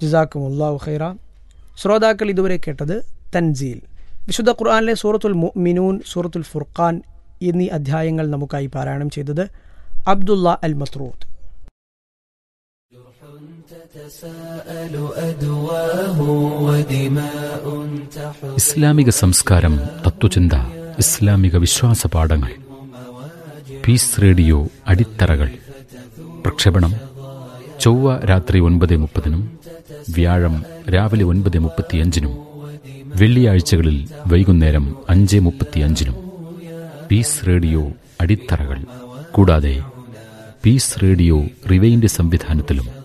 ജസാക്കുമുല്ലാഹു ഖൈറ ശ്രോതാക്കൾ ഇതുവരെ കേട്ടത് തൻസീൽ വിശുദ്ധ ഖുർആാനിലെ സൂറത്തുൽ മിനൂൻ സൂറത്തുൽ ഫുർഖാൻ എന്നീ അധ്യായങ്ങൾ നമുക്കായി പാരായണം ചെയ്തത് അബ്ദുള്ള അൽ മസ്റൂദ് ഇസ്ലാമിക സംസ്കാരം തത്വചിന്ത ഇസ്ലാമിക വിശ്വാസ പാഠങ്ങൾ പീസ് റേഡിയോ അടിത്തറകൾ പ്രക്ഷേപണം ചൊവ്വ രാത്രി ഒൻപത് മുപ്പതിനും വ്യാഴം രാവിലെ ഒൻപത് മുപ്പത്തിയഞ്ചിനും വെള്ളിയാഴ്ചകളിൽ വൈകുന്നേരം അഞ്ച് മുപ്പത്തിയഞ്ചിനും പീസ് റേഡിയോ അടിത്തറകൾ കൂടാതെ പീസ് റേഡിയോ റിവൈൻഡ് സംവിധാനത്തിലും